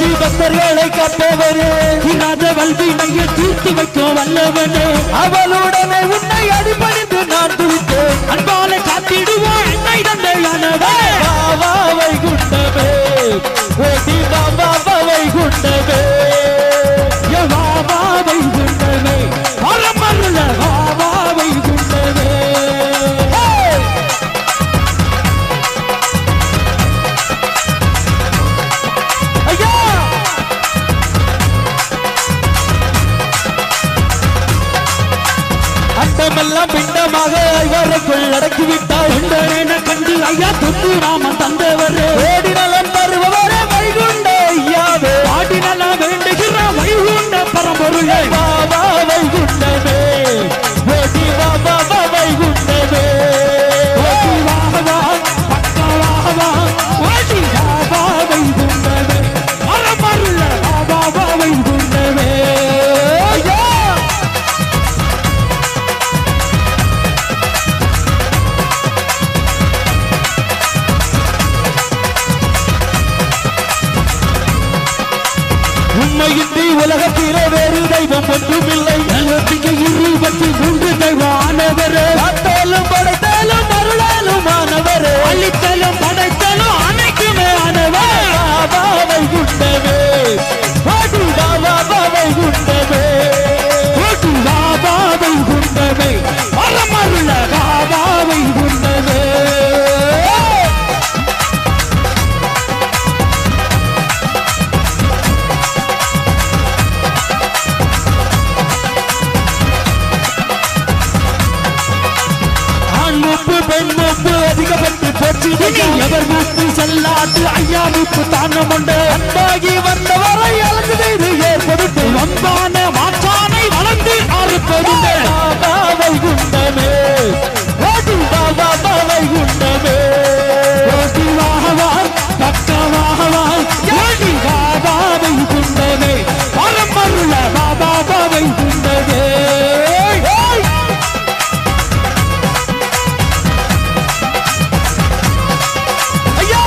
வச்சு பக்தர்களை காப்பவரே இராத வல்வினையை தீர்த்து வைக்கும் வல்லவனே அவளுடனே உன்னை அடிபணிந்து நான் துடித்தேன் அன்பால காத்திடுவோம் என்னை தந்தையானவனே வா வைகுண்டமே ஓடி வா வா வா வைகுண்டமே வாவை குண்டமே பரமருள வாவை குண்டமே ஐயா அண்டமெல்லாம் பிண்டமாக ஐவருக்குள் அடக்கி விட்டாய் தொண்டரேன கண்டு ஐயா தொண்டு ராமன் தந்தவரே ஓடி நலம் தருபவரே வைகுண்ட ஐயாவே பாடி நல்லா வேண்டுகிற வைகுண்ட பரம்பொருளே வா வா வைகுண்டமே ஓடி வா வா வா வைகுண்டமே ஓடி வா வா பக்க வா வா ஓடி வா வா வைகுண்டமே பரமருள வா வா வைகுண்டமே ஐயா உண்மையின்றி உலகத்திலே வேறு தெய்வம் ஒன்றுமில்லை நம்பிக்கை இருபத்தி மூன்று தெய்வானவரே காத்தாலும் படைத்தாலும் அருளாலும் ஆனவரே அழித்தலும் படைத்தலும் அனைக்குமே ஆனவரே பாபாவை குண்டவே பாடி பாபாவை குண்டவே ஓடி வா வாவை குண்டமே பரமருள வா வாவை குண்டமே ஆண் மூப்பு பெண் மூப்பு அதிகப்பட்டு போச்சு இனி எவர் மூப்பு செல்லாது ஐயா மூப்பு தானம் உண்டு அன்பாகி வந்தவரை அழகு செய்து ஏற்படுத்து வம்பான மாற்றானை வளர்ந்து அறுப்பதுண்டு பாபாவை குண்டமே பாடி பாபாவை குண்டமே ஓடி வா வா பக்க வா வா ஓடி வா வாவை குண்டமே பரமருள வா வாவை குண்டமே ஐயா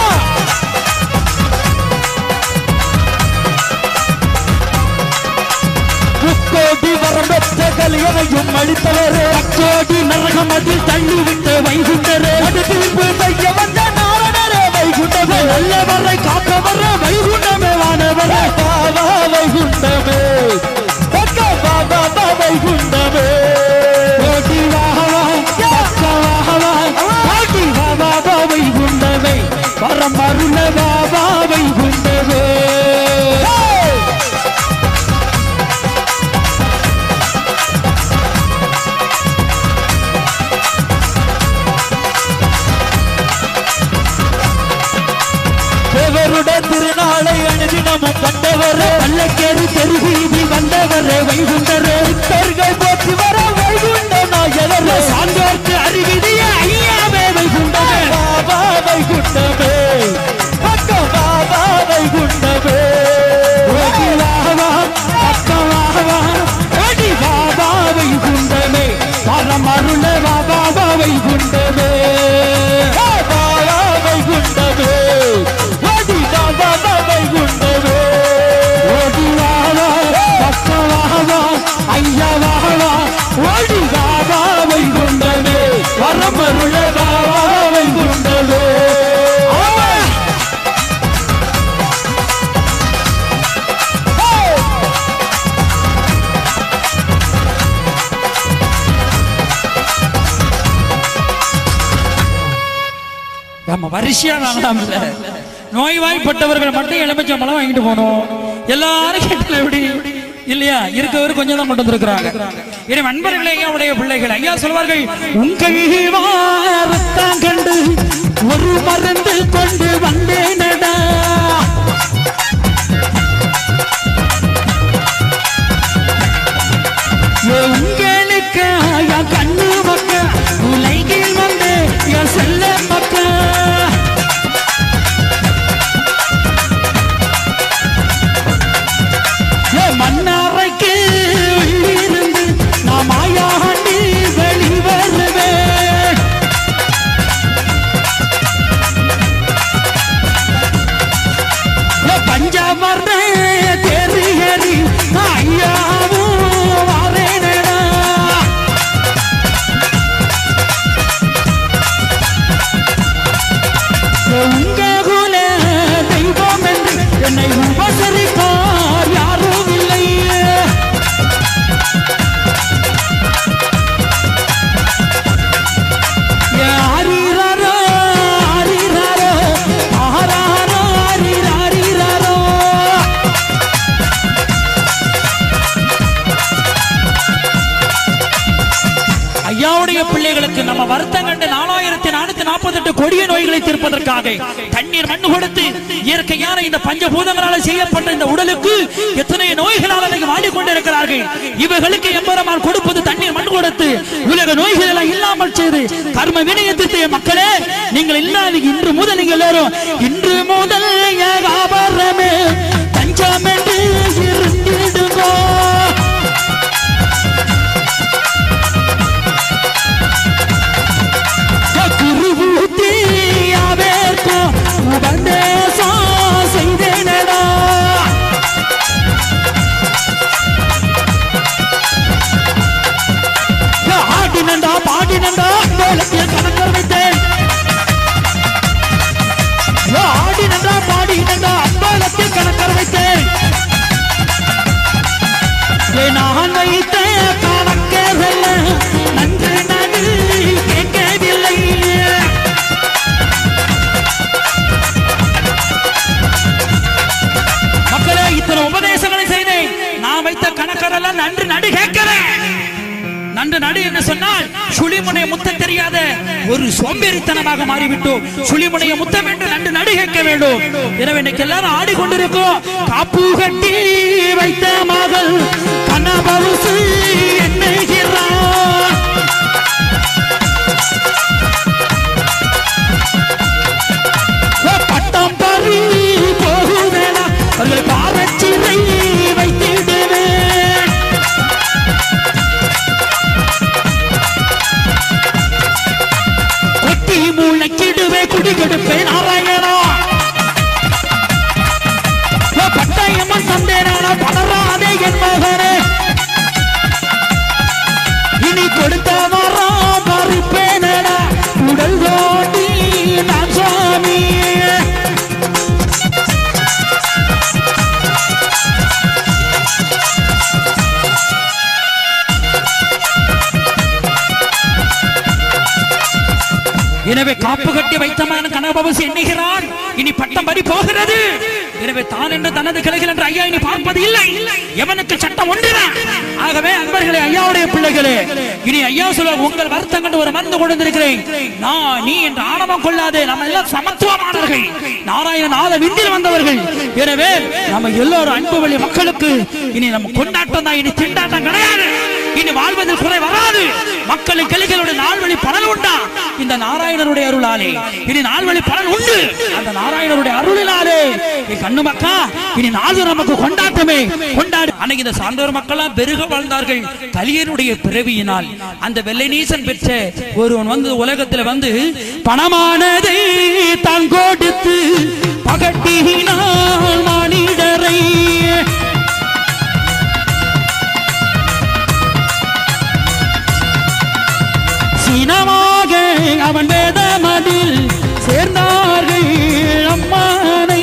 முக்கோடி வரம் பெற்ற கலியனையும் அளித்தவரே கோடி நரகம் அதில் தள்ளிவிட்டு வைகுண்டரே அது திருப்பு செய்ய வந்த நாரணரே வைகுண்டமே நல்லவரை காப்பவர வைகுண்டமே வானவரே பாபா வைகுண்டமே பக்க பாபா வைகுண்டமே ஓடி வா வா பக்க வா வா ஓடி வா வா வா வைகுண்டமே பரமருள வா வா வைகுண்டமே தேவருட திருநாளை அனுதினமும் கண்டவரே பல்லக்கேறி தெருவீதி வந்தவரே வைகுண்டரே சித்தர்கள் போற்றி வர வைகுண்ட நாயகரே சான்றோர்க்கு அறிவிதிய ஐயாவே வைகுண்டமே பாபா வைகுண்டமே பக்க பாபா வைகுண்டமே ஓடி வா வா பக்க வா வா ஓடி வா வா வைகுண்டமே பரமருள வா வா வா வைகுண்டமே பாபா வைகுண்டமே ஓடி பாபா வைகுண்டமே ஓடி வா வா பக்க வா வா ஐயா வா வா ஓடி வா வா வைகுண்டமே பரமருள வா வா வைகுண்டமே ஆமா நம்ம வரிசையா வாங்கலாம் இல்ல நோய்வாய்ப்பட்டவர்கள் மட்டும் எலுமிச்சம்பழம் வாங்கிட்டு போனோம் எல்லாரும் கேட்டல எப்படி இல்லையா இருக்கவர் கொஞ்சம் தான் கொண்டு வந்திருக்கிறாங்க இனி நண்பர்களே உடைய பிள்ளைகள் ஐயா சொல்வார்கள் உங்கள் வாரத்தான் கண்டு ஒரு மருந்து கொண்டு வந்தேனடா ஏ உங்களுக்கு என் கண்ணு மக்க உலகில் வந்து என் செல்ல மக்க ஏ மன்னாரைக்கு உள்ளிருந்து நான் மாயாண்டி வெளி வருவேன் ஐயாவுடைய பிள்ளைகளுக்கு நம்ம வருத்தம் கண்டு நாலாயிரத்தி நானூத்தி நாற்பத்தி எட்டு கொடிய நோய்களை தீர்ப்பதற்காக தண்ணீர் மண்ணு கொடுத்து இயற்கையான இந்த பஞ்சபூதங்களால் செய்யப்பட்ட இந்த உடலுக்கு எத்தனை நோய்களால் அன்னைக்கு வாடிக்கொண்டிருக்கிறார்கள் இவர்களுக்கு எம்பெருமான் கொடுப்பது தண்ணீர் மண் கொடுத்து உலக நோய்கள் எல்லாம் இல்லாமல் செய்து கர்ம வினயத்திற்கு மக்களே நீங்கள் இல்லாத இன்று முதல் நீங்கள் எல்லாரும் இன்று முதல் ஏகாபரமே தஞ்சம் என்று இருந்திடுங்கோ குருபூத்தி அவர்க்கும் உபதேசம் செய்தேனடா ஆடினண்டா பாடினண்டா வேலத்தில் கணக்கர் வைத்தேன் ஆடினண்டா பாடினண்டா அம்பலத்தில் கணக்கர் வைத்தேன் நான் வைத்த கணக்கரல்ல நன்று நடு கேட்கவில்லை மக்களே இத்தனை உபதேசங்களை செய்தேன் நான் வைத்த கணக்கரெல்லாம் நன்று நடு கேட்கிறேன் நன்று நடு என்று சொன்னால் சுழிமுனைய முத்த தெரியாத ஒரு சோம்பேறித்தனமாக மாறிவிட்டோம் சுழிமுனைய முத்த வேண்டும் நன்று நடு கேட்க வேண்டும் எனவே இன்னைக்கு எல்லாரும் ஆடிக்கொண்டிருக்கோம் காப்பு கட்டி வைத்த மகள் கனபருசு எண்ணுகிறார் பட்டம் பறி போகுவேனா அவர்கள் பாரச்சிறை வைத்திடுவேன் கொட்டி மூளைக்கிடுவே குடி கெடுப்பேன் நாராயணா பட்டயமன் தந்தேனா பலராதே என் மகனே இனி கொடுத்த வரம் பறிப்பேனடா உடல் ஓடி நான் சுவாமி எனவே காப்பு கட்டி வைத்தமான கனபவசி எண்ணுகிறான் இனி பட்டம் பறி போகிறது எனவே தான் என்று தனது கிளைகள் என்று ஐயா இனி பார்ப்பது இல்லை எவனுக்கு சட்டம் ஒன்றுதான் ஆகவே அன்பர்களே ஐயாவுடைய பிள்ளைகளே இனி ஐயா சொல்ல உங்கள் வருத்தம் கண்டு ஒரு மருந்து கொண்டிருக்கிறேன் நான் நீ என்று ஆணவம் கொள்ளாதே நம்ம எல்லாம் சமத்துவமானவர்கள் நாராயணன் ஆத விந்தில் வந்தவர்கள் எனவே நம்ம எல்லோரும் அன்பு வழி மக்களுக்கு இனி நம்ம கொண்டாட்டம் தான் இனி திண்டாட்டம் கிடையாது இனி வாழ்வதில் குறை வராது மக்களின் கிளைகளுடைய நாள்வழி பலன் உண்டா இந்த நாராயணனுடைய அருளாலே இனி நாள்வழி பலன் உண்டு அந்த நாராயணனுடைய அருளினாலே என் கண்ணு மக்கா இனி நாள் நமக்கு கொண்டாட்டமே கொண்டாடு அன்னைக்கு இந்த சான்றோர் மக்கள்லாம் பெருக வாழ்ந்தார்கள் கலியனுடைய பிறவியினால் அந்த வெள்ளை நீசன் பெற்ற ஒருவன் வந்து உலகத்துல வந்து பணமானதை தான் கொடுத்து பகட்டினால் மானிடரை சினமாக அவன் வேதமதில் சேர்ந்தார்கள் அம்மானை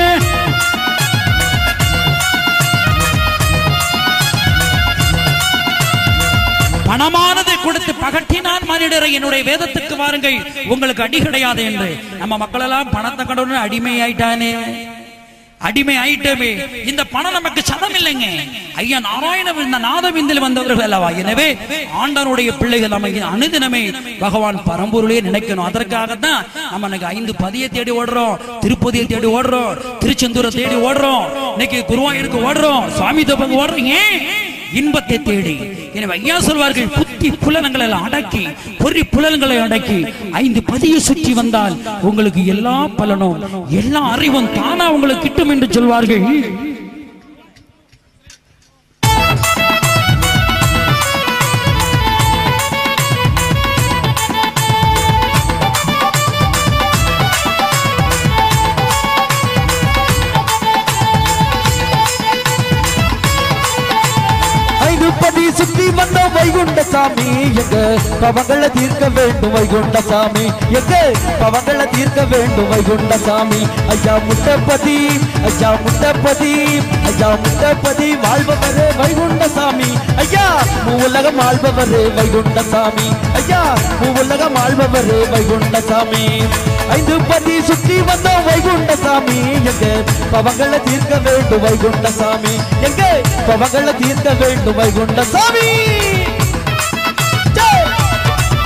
பணமானதை கொடுத்து பகட்டினான் மனிதரை என்னுடைய வேதத்துக்கு வாருங்கள் உங்களுக்கு அடி கிடையாது என்று நம்ம மக்கள் எல்லாம் பணத்தை கடவுள் அடிமை ஆயிட்டானே அடிமை ஆயிட்டமே இந்த பணம் நமக்கு சதம் இல்லைங்க ஐயா நாராயண இந்த நாதவிந்தில் வந்தவர்கள் அல்லவா எனவே ஆண்டவருடைய பிள்ளைகள் நம்ம இங்க அனுதினமே பகவான் பரம்பொருளே நினைக்கணும் அதற்காகத்தான் நம்ம இன்னைக்கு ஐந்து பதியை தேடி ஓடுறோம் திருப்பதியை தேடி ஓடுறோம் திருச்செந்தூரை தேடி ஓடுறோம் இன்னைக்கு குருவாயூருக்கு ஓடுறோம் சுவாமி தப்பங்க ஓடுறோம் ஏன் இன்பத்தை தேடி எனவே ஐயா சொல்வார்கள் புத்தி புலனங்களை எல்லாம் அடக்கி பொறி புலன்களை அடக்கி ஐந்து பதியை சுற்றி வந்தால் உங்களுக்கு எல்லா பலனும் எல்லா அறிவும் தானா உங்களுக்கு கிட்டும் என்று சொல்வார்கள் ஐந்து பதி சுற்றி வந்த வைகுண்ட சாமி எங்க பவங்களை தீர்க்க வேண்டும் வைகுண்ட சாமி எங்க பவங்களை தீர்க்க வேண்டும் வைகுண்ட சாமி ஐயா முட்டப்பதி ஐயா முட்டப்பதி ஐயா முட்டப்பதி வாழ்பவரே வைகுண்ட சாமி ஐயா மூவுலகம் ஆள்பவரே வைகுண்ட சாமி ஐயா மூவுலகம் ஆள்பவரே வைகுண்ட சாமி ஐந்து பதி சுற்றி வந்த வைகுண்ட சாமி எங்க பவங்களை தீர்க்க வேண்டும் வைகுண்ட சாமி எங்க பவங்களை தீர்க்க வேண்டும் வைகுண்ட சாமி ஜெய்!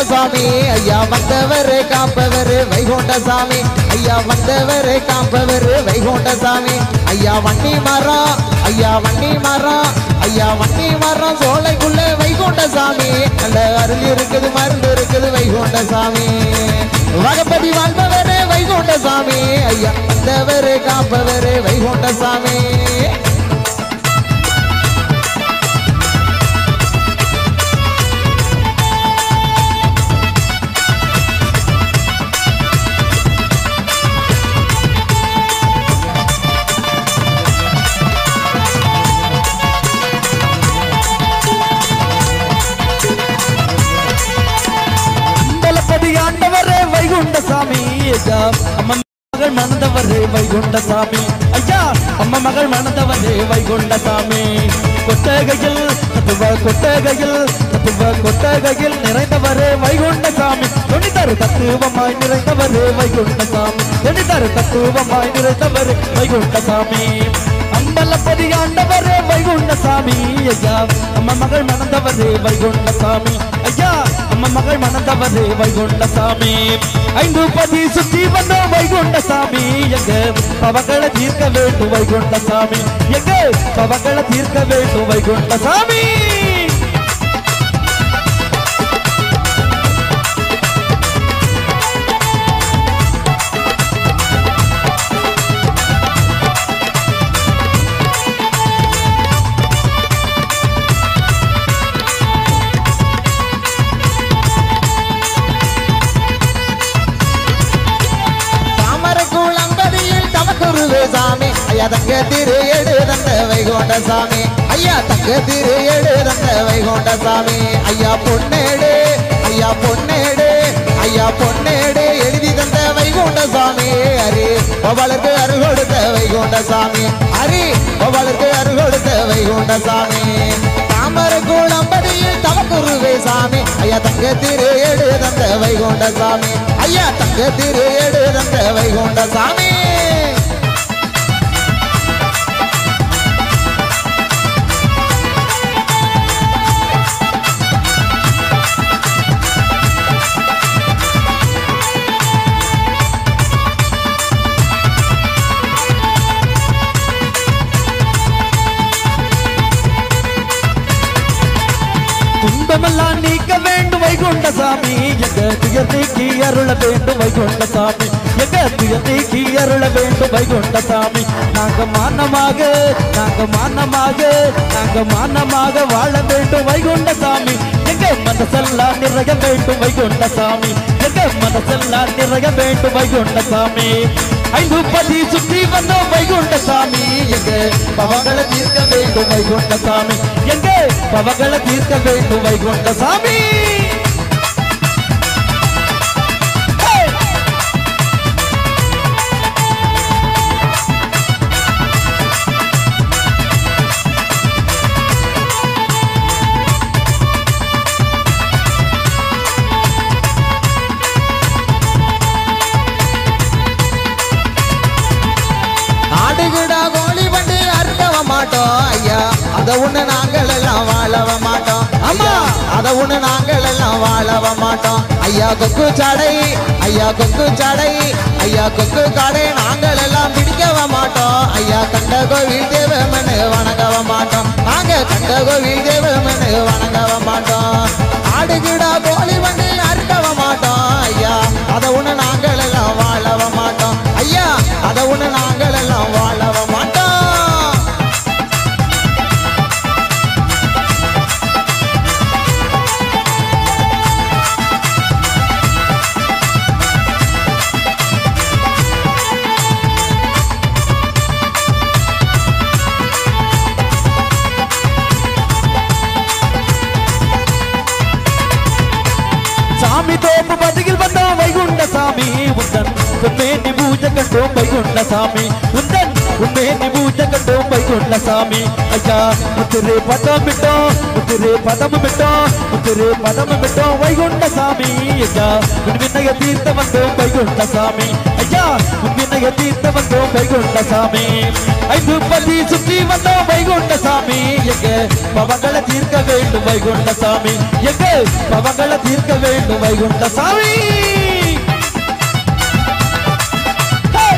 சாமி ஐயா வந்தவர் காப்பவர் வைகுண்ட சாமி ஐயா வந்தவர் காப்பவர் வைகுண்ட சாமி ஐயா வண்டி மரம் ஐயா வண்டி மரம் ஐயா வண்டி மரம் சோலைக்குள்ள வைகுண்ட சாமி நல்ல அருள் இருக்குது மருந்து இருக்குது வைகுண்ட சாமி வகப்பதி வாழ்பவர் வைகுண்ட சாமி ஐயா வந்தவர் காப்பவர் வைகுண்ட சாமி அம்பலப்பதி ஆண்டவரே வைகுண்ட சாமி ஐயா அம்மா மகள் மணந்தவரே வைகுண்ட சாமி ஐயா அம்மா மகள் மணந்தவரே வைகுண்ட சாமி கொட்டகையில் தத்துவ கொட்டகையில் தத்துவ கொட்டகையில் நிறைந்தவரே வைகுண்ட சாமி தொண்ணூத்தாறு தத்துவமாய் நிறைந்தவரே வைகுண்ட சாமி தொண்ணூத்தாறு தத்துவமாய் நிறைந்தவரே வைகுண்ட சாமி அம்பலப்பதி ஆண்டவரே வைகுண்ட சாமி ஐயா அம்மா மகள் மணந்தவரே வைகுண்ட சாமி ஐயா அம்மா மகள் மணந்தவரே வைகுண்ட சாமி ஐந்து பதி சுற்றி வந்த வைகுண்ட சாமி எங்க பவங்களை தீர்க்க வேண்டும் வைகுண்ட சாமி எங்க பவங்களை தீர்க்க வேண்டும் வைகுண்ட சாமி தாமரக்குளம்பதியில் தமக்குருவே சாமி ஐயா தங்க திரு எடு தந்த வைகோண்ட சாமி ஐயா தங்க திரு எடு தந்த வைகோண்ட சாமி ஐயா பொன்னேடு ஐயா பொன்னேடு ஐயா பொன்னேடு எழுதி தந்த வைகுண்ட சாமி ஹரி பவளுக்கு அருள் கொடுத்த வைகுண்ட சாமி ஹரி பவளுக்கு அருள் கொடுத்த வைகுண்ட சாமி தாமரக்குளம்பதியில் தமக்குருவே சாமி ஐயா தங்க திரு எடு தந்த வைகுண்ட சாமி ஐயா தங்க திரு எடு தந்த வைகுண்ட சாமி துன்பமெல்லாம் நீக்க வேண்டும் வைகுண்ட சாமி எங்க துயர் நீக்கி அருள வேண்டும் வைகுண்ட சாமி எங்க துயர் நீக்கி அருள வேண்டும் வைகுண்ட சாமி நாங்க மானமாக நாங்க மானமாக நாங்க மானமாக வாழ வேண்டும் வைகுண்ட சாமி எங்க மனசெல்லாம் நிறைய வேண்டும் வைகுண்ட சாமி எங்க மனசெல்லாம் நிறைய வேண்டும் வைகுண்ட சாமி ஐந்து பதி சுற்றி வந்தோம் வைகுண்ட சாமி எங்க பவங்களை தீர்க்க வேண்டும் வைகுண்ட சாமி எங்க பவங்களை தீர்க்க வேண்டும் வைகுண்ட சாமி Hey! ஆடுகிடா கோழி வண்டி அறுக்கவ மாட்டோம் ஐயா அத ஒண்ணு நாங்கள் எல்லாம் வாழவ மாட்டோம் ஆமா அத ஒண்ணு நாங்கள் எல்லாம் வாழவ மாட்டோம் ஐயா கொக்கு சடை ஐயா கொக்கு சடை ஐயா கொக்கு கடை நாங்கள் எல்லாம் பிடிக்கவ மாட்டோம் ஐயா கண்ட கோவில் தேவமனு வணங்கவ மாட்டோம் நாங்க கண்ட கோவில் தேவமனு வணங்கவ மாட்டோம் ஆடுகிடா கோழி வண்டி அறுக்கவ மாட்டோம் ஐயா அத ஒண்ணு நாங்கள் எல்லாம் வாழவ மாட்டோம் ஐயா அத ஒண்ணு நாங்கள் எல்லாம் வாழவ மாட்டோம் சாமி தோப்பு பதியில் வந்தோம் வைகுண்ட சாமி உந்தன் உண்மேனி பூஜை கண்டோம் வைகுண்ட சாமி உந்தன் உண்மேனி பூஜை கண்டோம் வைகுண்ட சாமி ஐயா முத்திரு பதம் விட்டோம் முத்திரு பதம் விட்டோம் முத்திரு பதம் விட்டோம் வைகுண்ட சாமி ஐயா உன் விண்ணய தீர்த்த வந்தோம் வைகுண்ட சாமி ஐயா உன் விண்ணய தீர்த்த வந்தோம் வைகுண்ட சாமி ஐந்து பதி சுற்றி வந்தோம் வைகுண்ட சாமி எங்க பவங்களை தீர்க்க வேண்டும் வைகுண்ட சாமி எங்க பவங்களை தீர்க்க வேண்டும் வைகுண்ட சாமி Hey!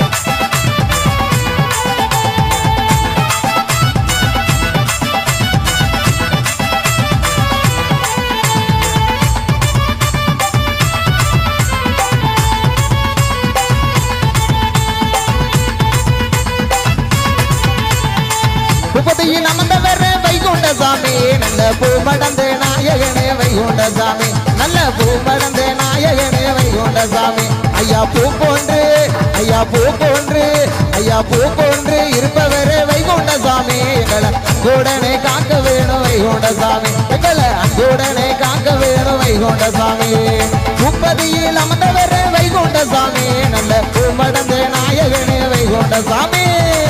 முப்பதியில் அமர்ந்தவர் வைகுண்ட சாமி நல்ல பூ மடந்த நாயகனே வைகுண்ட சாமி நல்ல பூ மடந்த நாயகனே வைகுண்ட சாமி ஐயா பூ போன்று ஐயா பூ போன்று ஐயா பூ போன்று இருப்பவரே வைகுண்ட சாமி எங்களை அன்புடனே காக்க வேணும் வைகுண்ட சாமி எங்களை அன்புடனே காக்க வேணும் வைகுண்ட சாமி முப்பதியில் அமர்ந்தவர் வைகுண்ட சாமி நல்ல பூ மடந்த நாயகனே வைகுண்ட சாமி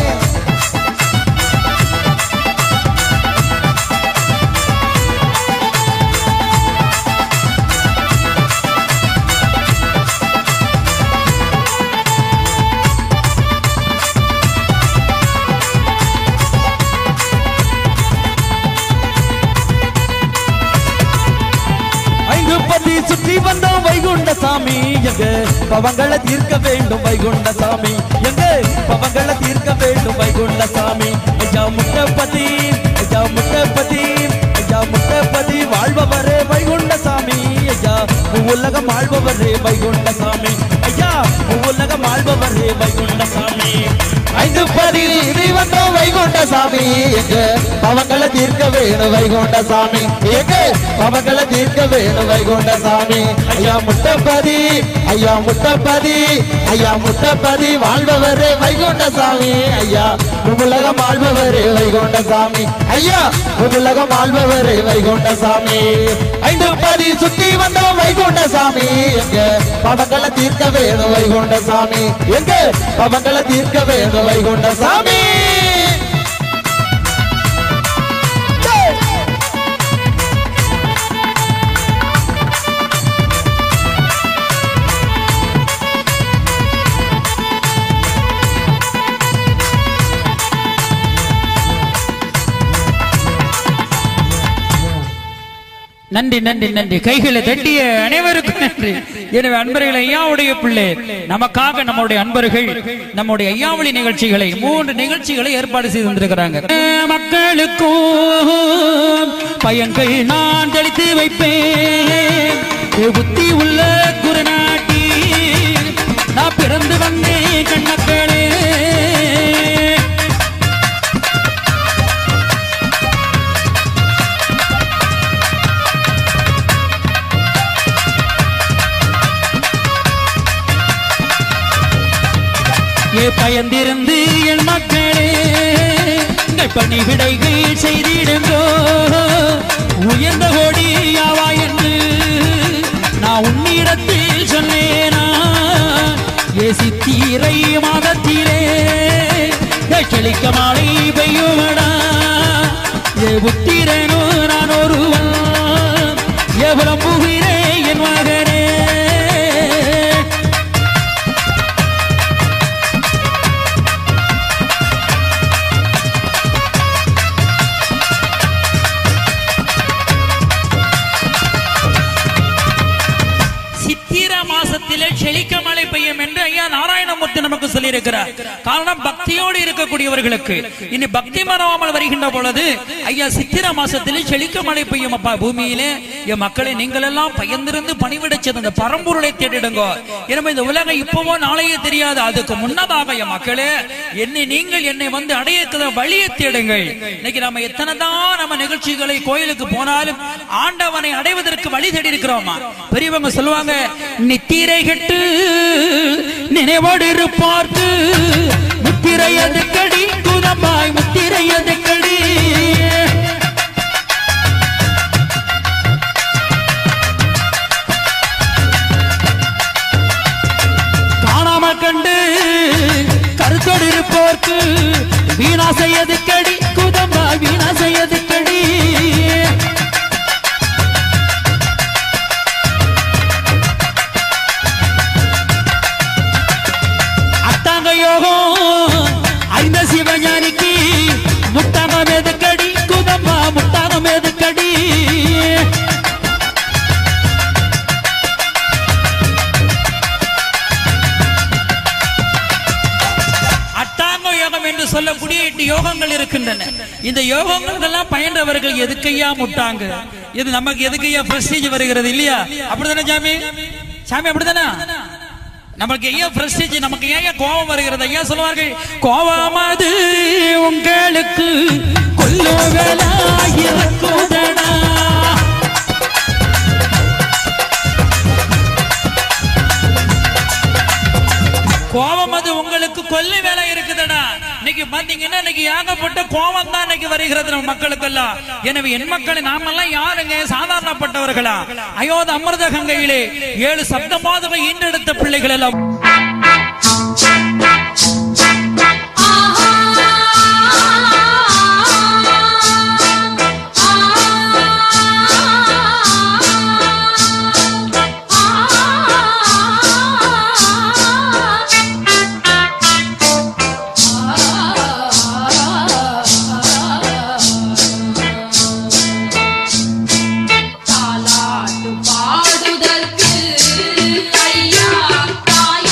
ஐந்து பதி சுற்றி வந்தோம் வைகுண்ட சாமி எங்க பவங்களை தீர்க்க வேண்டும் வைகுண்ட சாமி எங்க பவங்களை தீர்க்க வேண்டும் வைகுண்ட சாமி ஐயா முட்டப்பதி ஐயா முட்டப்பதி ஐயா முட்டப்பதி வாழ்பவரே வைகுண்ட சாமி ஐயா உலகம் ஆள்பவரே வைகுண்ட சாமி ஐயா உலகம் ஆள்பவரே வைகுண்ட சாமி ஐந்து பதி இடி வந்தோம் வைகுண்ட சாமி எங்க பவங்களை தீர்க்க வேணும் வைகுண்ட சாமி எங்க பவங்களை தீர்க்க வேணும் வைகுண்ட சாமி ஐயா முட்டப்பதி ஐயா முட்டப்பதி ஐயா முட்டப்பதி வாழ்பவரே வைகுண்ட சாமி ஐயா உலகம் ஆள்பவரே வைகுண்ட சாமி ஐயா உலகம் ஆள்பவரே வைகுண்ட சாமி ஐந்து பதி சுத்தி வந்தோம் வைகுண்ட சாமி எங்க பவங்களை தீர்க்க வேணும் வைகுண்ட சாமி எங்க பவங்களை தீர்க்க வேணும் வைகுண்ட சாமி நன்றி நன்றி நன்றி கைகளை தட்டிய அனைவருக்கும் நன்றி எனவே அன்பர்கள் ஐயாவுடைய பிள்ளை நமக்காக நம்முடைய அன்பர்கள் நம்முடைய ஐயாவளி நிகழ்ச்சிகளை மூன்று நிகழ்ச்சிகளை ஏற்பாடு செய்து வந்திருக்கிறாங்க மக்களுக்கும் பயன்கள் நான் தெளித்து வைப்பேன் புத்தி உள்ள குருநாட்டி நான் பிறந்து வந்தேன் கண்ணக்களே ஏ பயந்திருந்து என் மக்களே உங்கள் பணி விடைகள் செய்திடுங்கோ உயர்ந்த கோடி யாவா என்று நான் உன்னிடத்தில் சொன்னேனா ஏ சித்திரை மாதத்திலே ஏ செழிக்க மாலை பெய்யுமடா ஏ புத்திரனோ நான் ஒருவன் எவ்வளவு புகிறே என் மகனே சித்திர மாசத்திலே செழிக்க மழை பெய்யும் என்று ஐயா நாராயணமூர்த்தி நமக்கு சொல்லியிருக்கிறார் காரணம் பக்தியோடு இருக்கக்கூடியவர்களுக்கு இனி பக்தி மறவாமல் வருகின்ற பொழுது ஐயா சித்திர மாசத்திலே செழிக்க மழை பெய்யும் அப்பா பூமியிலே என் மக்களை நீங்கள் எல்லாம் பயந்திருந்து பணிவிடச்சது அந்த பரம்பொருளை தேடிடுங்க எனவே இந்த உலகம் இப்பவோ நாளையே தெரியாது அதுக்கு முன்னதாக என் மக்களே என்னை நீங்கள் என்னை வந்து அடையக்கிற வழியை தேடுங்கள் இன்னைக்கு நம்ம எத்தனை தான் நம்ம நிகழ்ச்சிகளை கோயிலுக்கு போனாலும் ஆண்டவனை அடைவதற்கு வழி தேடி இருக்கிறோமா பெரியவங்க சொல்லுவாங்க நித்திரை கெட்டு நினைவோடு இருப்பார்க்கு முத்திரையது கடி குதமாய் முத்திரையது கடி காணாம கண்டு கருத்தோடு இருப்போர்க்கு வீணா செய்யது கடி குதமாய் வீணா செய்யது கடி அட்டாங்க யோகம் ஐந்த சிவஞானிக்கு முட்டாங்க நான்கு யோகங்கள் இருக்கின்றன இந்த யோகங்களுக்கெல்லாம் பயின்றவர்கள் எதுக்கையா முட்டாங்க இது நமக்கு எதுக்கையா பிரஸ்டீஜ் வருகிறது இல்லையா அப்படிதானே சாமி சாமி அப்படிதானே நமக்கு ஏன் பிரஸ்டீஜ் நமக்கு ஏன் கோபம் வருகிறது ஐயா சொல்லுவார்கள் கோபம் அது உங்களுக்கு கொல்லுவலாயிருக்குதடா கோபம் அது உங்களுக்கு கொல்லு வேலை இருக்குதுடா இன்னைக்கு பாத்தீங்கன்னா இன்னைக்கு ஏகப்பட்ட கோபம் தான் இன்னைக்கு வருகிறது நம்ம மக்களுக்கெல்லாம் எனவே என் மக்கள் நாமெல்லாம் யாருங்க சாதாரணப்பட்டவர்களா அயோத அமிர்த கங்கையிலே ஏழு சப்தமாதவை ஈன்றெடுத்த பிள்ளைகள் எல்லாம் தாலாட்டு பாடுதற்கு ஐயா தாய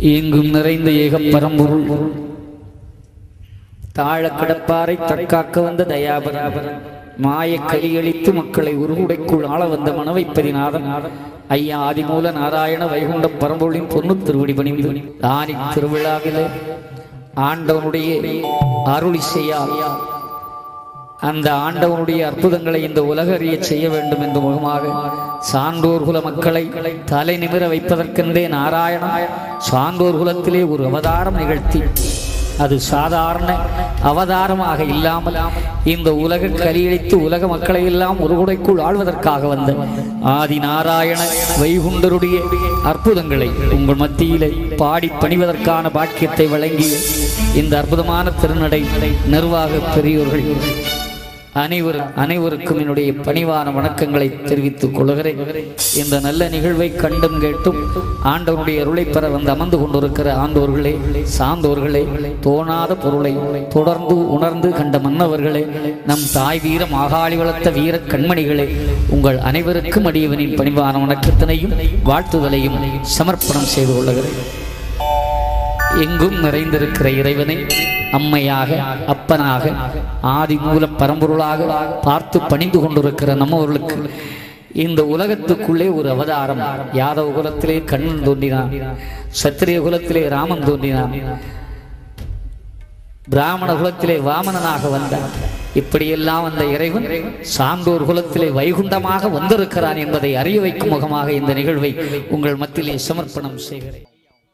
எங்கும் நிறைந்த ஏக பரம்பொருள் தாழ கிடப்பாரை தற்காக்க வந்த தயாபராபரன் மாய கலியளித்து மக்களை உருகுடைக்குள் ஆள வந்த மனவைப்பதிநாதன் ஐயா ஆதிமூல நாராயண வைகுண்ட பரம்பொருளின் பொன்னு திருவடி பணிந்து தானி திருவிழாவிலே ஆண்டவனுடைய அருளிசையா அந்த ஆண்டவனுடைய அற்புதங்களை இந்த உலக அறிய செய்ய வேண்டும் என்று முகமாக சான்றோர் குல மக்களை தலை நிமிர வைப்பதற்கென்றே நாராயணா சான்றோர் குலத்திலே ஒரு அவதாரம் நிகழ்த்தி அது சாதாரண அவதாரமாக இல்லாமல் இந்த உலக கலியழித்து உலக மக்களை எல்லாம் ஒரு குடைக்குள் ஆழ்வதற்காக வந்த ஆதி நாராயண வைகுண்டருடைய அற்புதங்களை உங்கள் மத்தியிலே பாடி பணிவதற்கான பாக்கியத்தை வழங்கிய இந்த அற்புதமான திருநடை நிர்வாக பெரியோர்கள் அனைவரும் அனைவருக்கும் என்னுடைய பணிவான வணக்கங்களை தெரிவித்துக் கொள்கிறேன் இந்த நல்ல நிகழ்வை கண்டும் கேட்டும் ஆண்டவனுடைய அருளை பெற வந்து அமர்ந்து கொண்டிருக்கிற ஆண்டோர்களே சார்ந்தோர்களே தோணாத பொருளை தொடர்ந்து உணர்ந்து கண்ட மன்னவர்களே நம் தாய் வீர மாகாளி வளர்த்த வீர கண்மணிகளே உங்கள் அனைவருக்கும் அடியவனின் பணிவான வணக்கத்தினையும் வாழ்த்துதலையும் சமர்ப்பணம் செய்து கொள்ளுகிறேன் எங்கும் நிறைந்திருக்கிற இறைவனை அம்மையாக அப்பனாக ஆதி மூல பரம்பொருளாக பார்த்து பணிந்து கொண்டிருக்கிற நம்மவர்களுக்கு இந்த உலகத்துக்குள்ளே ஒரு அவதாரம் யாதவ குலத்திலே கண்ணன் தோன்றினான் சத்திரிய குலத்திலே ராமன் தோன்றினான் பிராமண குலத்திலே வாமனனாக வந்தார் இப்படியெல்லாம் வந்த இறைவன் சான்றோர் குலத்திலே வைகுண்டமாக வந்திருக்கிறான் என்பதை அறிய வைக்கும் முகமாக இந்த நிகழ்வை உங்கள் மத்தியிலே சமர்ப்பணம் செய்கிறேன்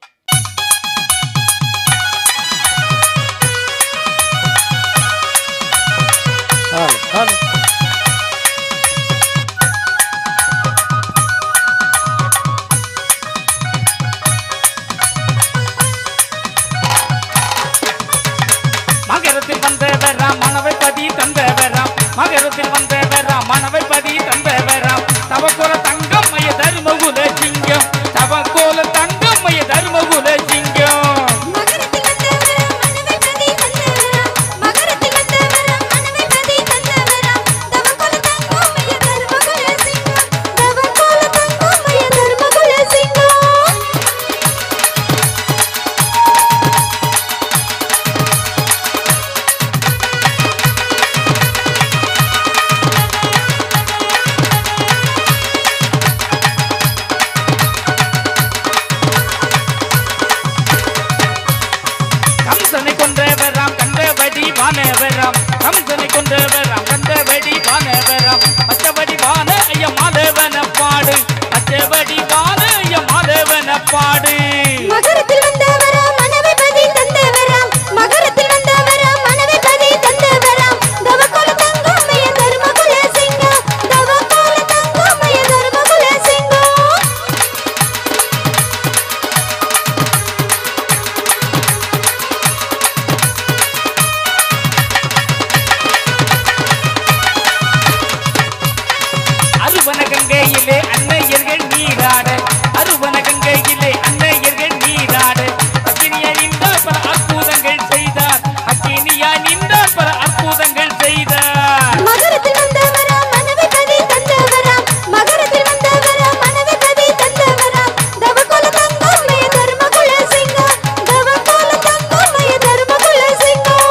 மகரத்தில் வந்தவராம் மனவை பதி தந்தவராம் மகரத்தில் வந்தவராம் மனவை பதி தந்தவராம் தவக்கோல தங்கம் மைய தருமகுல சிங்கம் தவக்கோல தங்கம் மைய தருமகுல சிங்கம் மகரத்தில் வந்தவராம் மனவை பதி தந்தவராம் மகரத்தில் வந்தவராம் மனவை பதி தந்தவராம் தவக்கோல தங்கம் மைய தர்மகுல சிங்கம் தவக்கோல தங்கம் மைய தர்மகுல சிங்கம் கம்சனை கொன்றவராம் கண்டபடி வானவராம் கம்சனை கொன்றவராம் கண்டபடி வானவராம் மற்றபடி வான ஐய மாதவன பாடு மற்றபடி வான ஐய மாதவன பாடு மகரத்தில் வந்தவராம் மனவை பதி தந்தவராம் மகரத்தில் வந்தவராம் மனவை பதி தந்தவராம் தவக்கோல தங்கம் மைய தர்மகுல சிங்கம் தவக்கோல தங்கம் மைய தர்மகுல சிங்கம் அருவன கங்கையிலே அன்னையர்கள் நீராட அருவன கங்கையிலே அன்னையர்கள் நீராட அக்கினியா நின்றார் பல அற்புதங்கள் செய்தார் அக்கினியா நின்றார் பல அற்புதங்கள் செய்தார் மகரத்தில் வந்தவராம் மனவை பதி தந்தவராம் மகரத்தில் வந்தவராம் மனவை பதி தந்தவராம் தவக்கோல தங்கம் மைய தர்மகுல சிங்கம் தவக்கோல தங்கம் மைய தர்மகுல சிங்கம்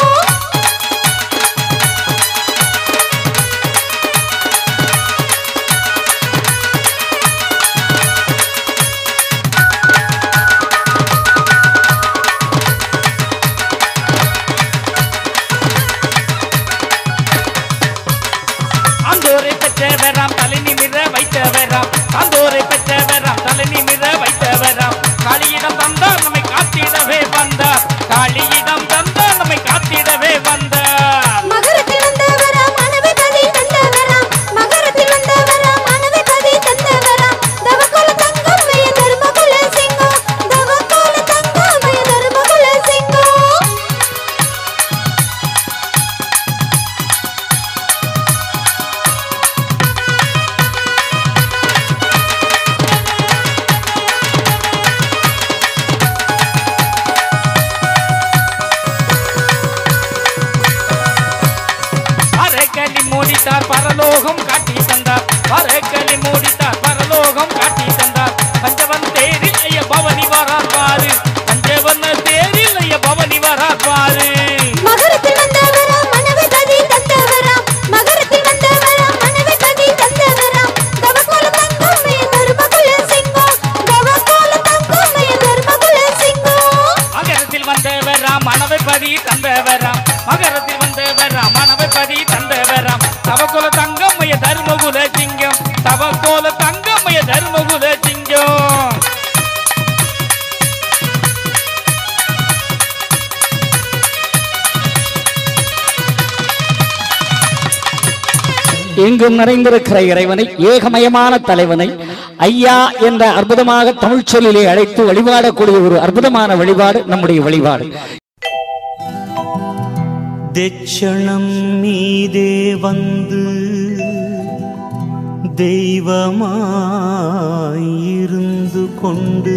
ஆந்தோரை பெற்றவராம் தலை நிமிர வைத்தவராம் ஆந்தோரை பெற்றவராம் தலை நிமிர வைத்தவராம் காளியிடம் தந்தார் நம்மை காத்திடவே வந்தார் காளியிடம் தந்தார் நம்மை காத்திடவே வந்தார் மகரத்தில் வந்தவராம் மனவை பதி தந்தவராம் மகரத்தில் வந்தவராம் மனவை பதி தந்தவராம் தவக்கோல தங்கம் மைய தர்மகுல சிங்கம் தவக்கோல தங்கம் மைய தர்மகுல சிங்கம் அரைக்கலி மூடித்தார் பரலோகம் காட்டி தந்தார் அரைக்கலி மூடித்தார் பரலோகம் காட்டி தந்தார் பஞ்சவன் தேரில் ஐய பவனி வரார் பாரு பதி தந்தவராம் மகரத்தில் வந்தவராம் மனவை பதி தந்தவராம் தவக்குல தங்கம்மைய தர்மகுல சிங்கம் தவக்கோல தங்கம்மைய தர்மகுல சிங்கம் எங்கும் நிறைந்திருக்கிற இறைவனை ஏகமயமான தலைவனை ஐயா என்ற அற்புதமாக தமிழ் சொல்லிலே அழைத்து வழிபாடக்கூடிய ஒரு அற்புதமான வழிபாடு நம்முடைய வழிபாடு தெச்சணம் மீதே வந்து தெய்வமாயிருந்து கொண்டு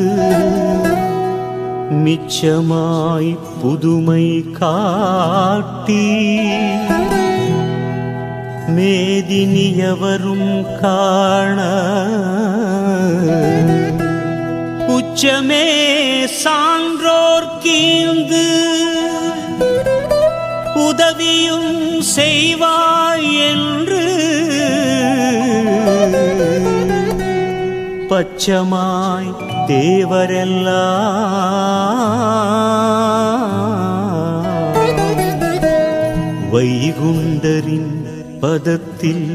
மிச்சமாய் புதுமை காட்டி மேதினியவரும் காண உச்சமே சான்றோர் கீழ்ந்து உதவியும் செய்வாய் என்று பச்சமாய் தேவரெல்லாம் வைகுண்டரின் பதத்தில்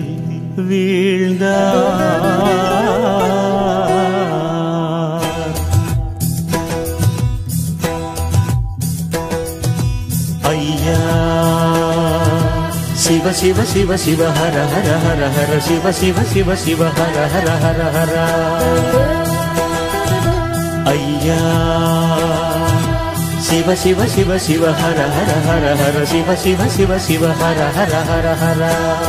வீழ்ந்தார் ஐயா சிவ சிவ சிவ சிவ ஹர ஹர ஹர ஹர சிவ சிவ சிவ சிவ ஹர ஹர ஹர ஹர ஐயா சிவ சிவ சிவ சிவ ஹர ஹர ஹர ஹர சிவ சிவ சிவ சிவ ஹர ஹர ஹர ஹர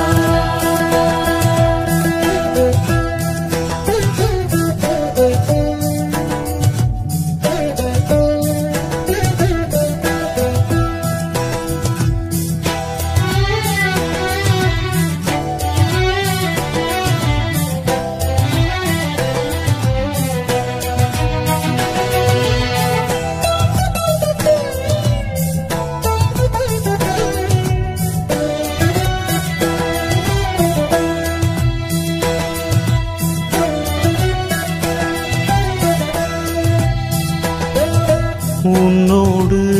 உன்னோடு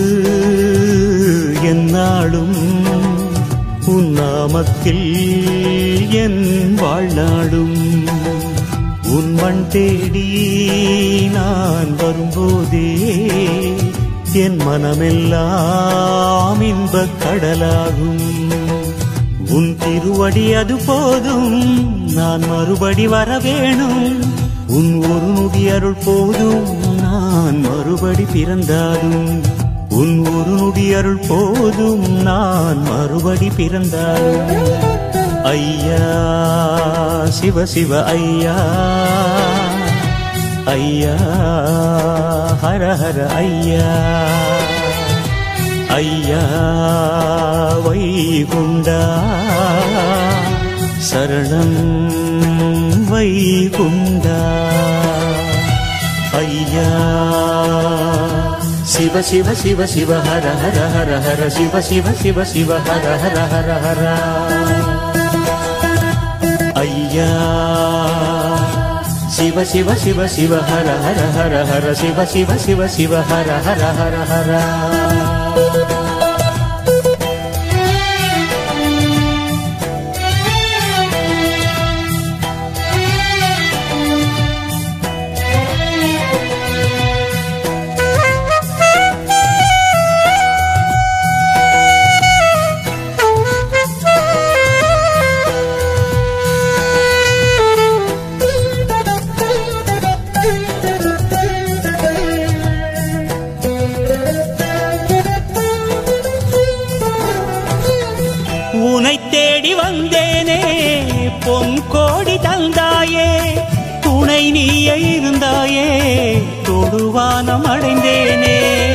என்னாலும் உன் நாமத்தில் என் வாழ்நாடும் உன் மண் தேடி நான் வரும்போதே என் மனமெல்லாம் இன்பக் கடலாகும் உன் திருவடி அது போதும் நான் மறுபடி வர வேணும் உன் ஒரு நொடி அருள் போதும் நான் மறுபடி பிறந்தாலும் உன் ஒரு நொடி அருள் போதும் நான் மறுபடி பிறந்தாலும் ஐயா சிவ சிவ ஐயா ஐயா ஹர ஹர ஐயா ஐயா வைகுண்டா சரணம் வைகுண்டா ஐயா சிவ சிவ சிவ சிவ ஹர ஹர ஹர ஹர சிவ சிவ சிவ சிவ ஹர ஹர ஹர ஹர ஐயா சிவ சிவ சிவ சிவ ஹர ஹர ஹர ஹர சிவ சிவ சிவ சிவ ஹர ஹர ஹர ஹர உனை தேடி வந்தேனே பொன் கோடி தந்தாயே துணை நீயே இருந்தாயே தொடுவானம் அடைந்தேனே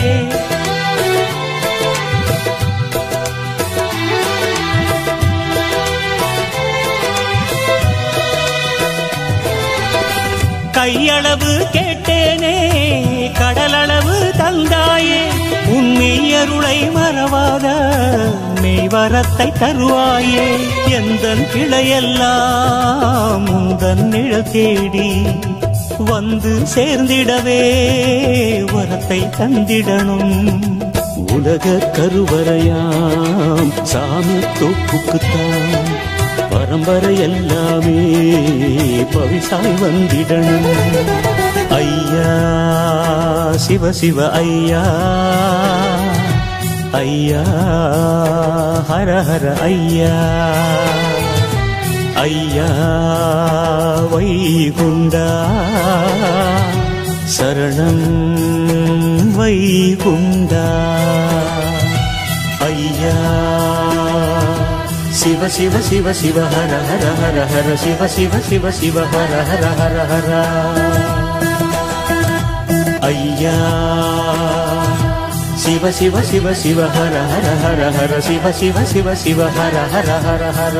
கையளவு கேட்டேனே கடலளவு தந்தாயே உண்மையருளை மறவாத மெய்வரத்தை தருவாயே எந்தன் கிளையெல்லாம் உந்தன் நிழல் தேடி வந்து சேர்ந்திடவே வரத்தை தந்திடணும் உலக கருவறையாம் சாமி தோப்புக்குத்தான் பரம்பரை எல்லாமே பவிசாய் வந்திடணும் ஐயா சிவ சிவ ஐயா ஐயா ஹர ஹர ஐயா ஐயா வைகுண்டா சரணம் வைகுண்டா ஐயா சிவ சிவ சிவ சிவ ஹர ஹர ஹர ஹர சிவ சிவ சிவ சிவ ஹர ஹர ஹர ஹர ஐயா சிவ சிவ சிவ சிவ ஹர ஹர ஹர ஹர சிவ சிவ சிவ சிவ ஹர ஹர ஹர ஹர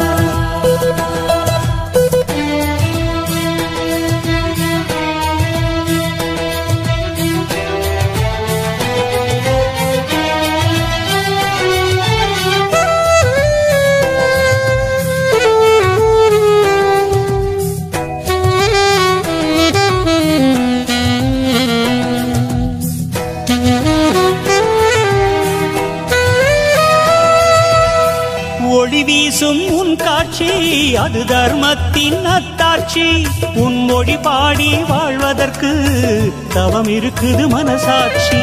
ஒளி வீசும் உன் காட்சி அது தர்மத்தின் அத்தாட்சி உன் மொழி பாடி வாழ்வதற்கு தவம் இருக்குது மனசாட்சி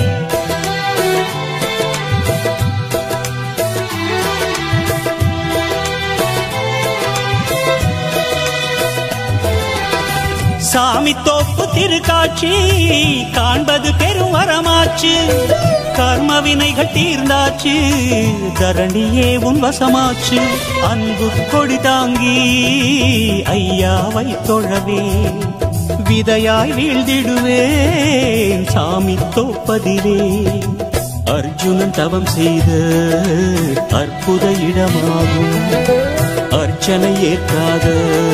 சாமி தோப்பு திருக்காட்சி காண்பது பெரும் வரமாச்சு கர்ம வினைகள் தீர்ந்தாச்சு தரணியே உன் வசமாச்சு அன்பு கொடி தாங்கி ஐயாவை தொழவே விதையாய் வீழ்ந்திடுவேன் சாமி தோப்பதிலே அர்ஜுனன் தவம் செய்த அற்புத இடமாகும் அர்ச்சனை ஏற்காத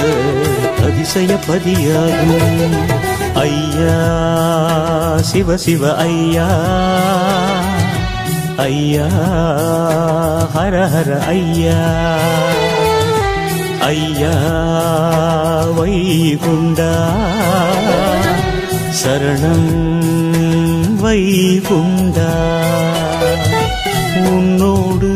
அதிசயப்பதியாகும் ஐயா சிவ சிவ ஐயா ஐயா ஹர ஹர ஐயா ஐயா வைகுண்டா சரணம் வைகுண்டா உன்னோடு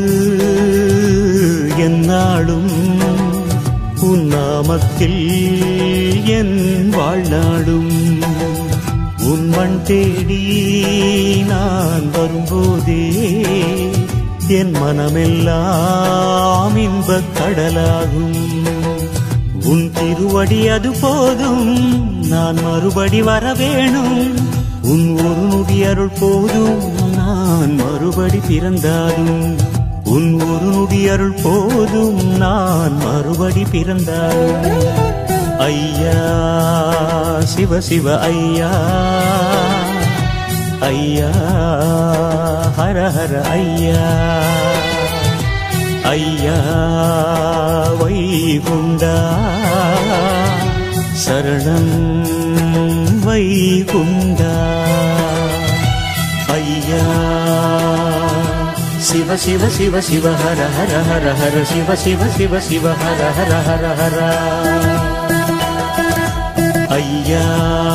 என்னாடும் உன் நாமத்தில் என் வாழ்நாடும் உன் மண் தேடி நான் வரும்போதே என் மனமெல்லாம் இன்பக் கடலாகும் உன் திருவடி அது போதும் நான் மறுபடி வர வேணும் உன் ஒரு நொடி அருள் போதும் நான் மறுபடி பிறந்தாலும் உன் ஒரு நொடி அருள் போதும் நான் மறுபடி பிறந்தாலும் ஐயா சிவ சிவ ஐயா ஐயா ஹர ஹர ஐயா ஐயா வைகுண்டா சரணம் வைகுண்டா ஐயா சிவ சிவ சிவ சிவ ஹர ஹர ஹர ஹர சிவ சிவ சிவ சிவ ஹர ஹர ஹர ஹர ஐயா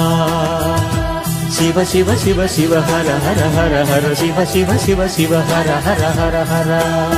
சிவ சிவ சிவ சிவ ஹர ஹர ஹர ஹர சிவ சிவ சிவ சிவ ஹர ஹர ஹர ஹர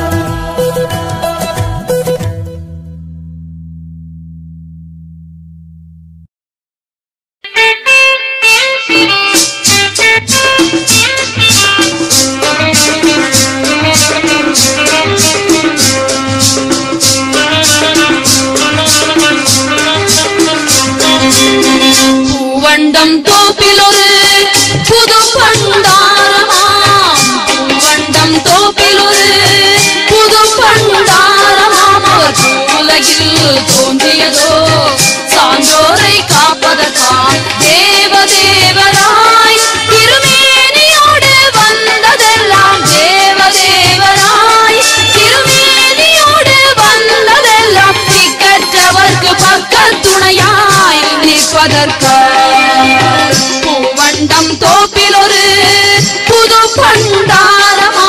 பூவண்டம் தோப்பில் ஒரு புது பண்டாரமாம் பூவண்டம் தோப்பில் ஒரு புது பண்டாரமாம் அவர் உலகில் தோன்றியதோ சான்றோரை காப்பதற்காம் தேவ தேவராய் திருமேனியோடு வந்ததெல்லாம் தேவ தேவராய் திருமேனியோடு வந்ததெல்லாம் திக்கற்றவர்க்கு பக்கத் துணையாய் நிற்பதற்கு பூவண்டம் தோப்பில் ஒரு புது பண்டாரமா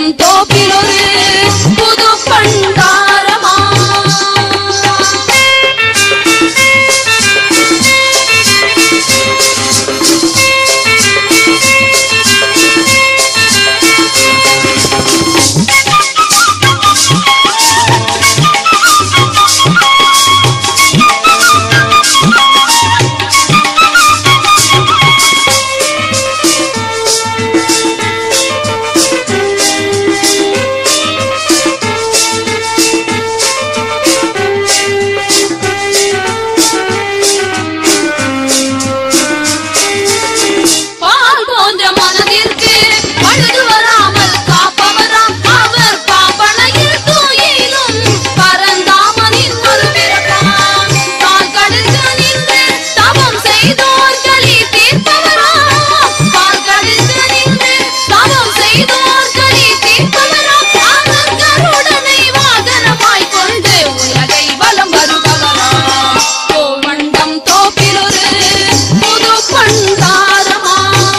பூவண்டம் தோப்பில் ஒரு புது பண்டாரமா பால் போன்ற மனதிற்கு பழுது வராமல் காப்பவராம் அவர் பாம்பனையில் தூயிலும் பரந்தாமனின் ஒரு பிறப்பாம் பால் கடுத்து நின்று தவம் செய்தோர் களி தீர்ப்பவராம் பால் கடுத்து நின்று தவம் செய்தோர் களி தீர்ப்பவராம் அவர் கருடனை வாகனமாய் கொண்டு உலகை வலம் வருபவராம் கோவண்டம் தோப்பில் ஒரு புது பண்டாரமா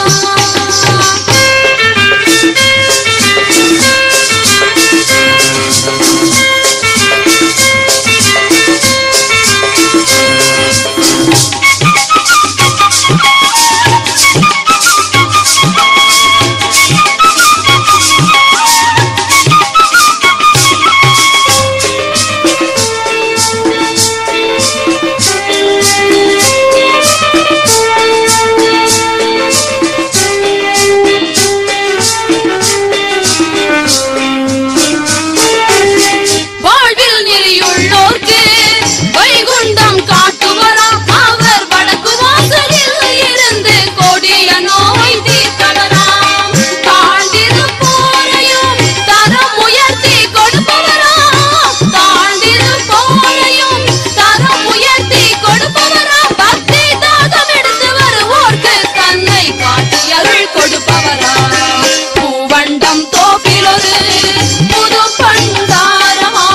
வாழ்வில் நெறியுள்ளோர்க்கு வைகுண்டம் காட்டுவராம் அவர் வடக்கு வாசலில் இருந்து கொடிய நோய் தீர்த்தவராம் தாழ்ந்திருப்போரையும் தரம் உயர்த்தி கொடுப்பவராம் தாழ்ந்திருப்போரையும் தரம் உயர்த்தி கொடுப்பவராம் பக்தி தாகம் எடுத்து வருவோர்க்கு தன்னை காட்டி அருள் கொடுப்பவராம் பூவண்டம் தோப்பில் ஒரு புது பண்டாரமா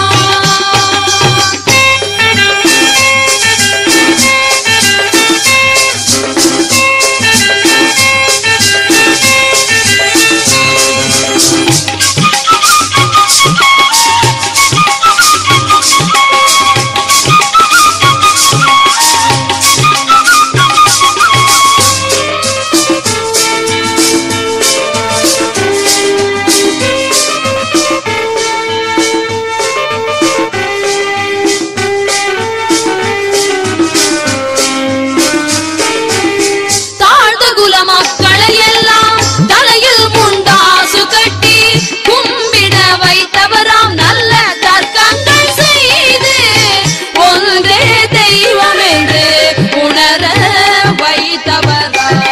தாழ்ந்த குல மக்களை எல்லாம் தலையில் முண்டாசு கட்டி கும்பிட வைத்தவராம் நல்ல தர்க்கங்கள் செய்து ஒன்றே தெய்வம் என்று உணர வைத்தவராம்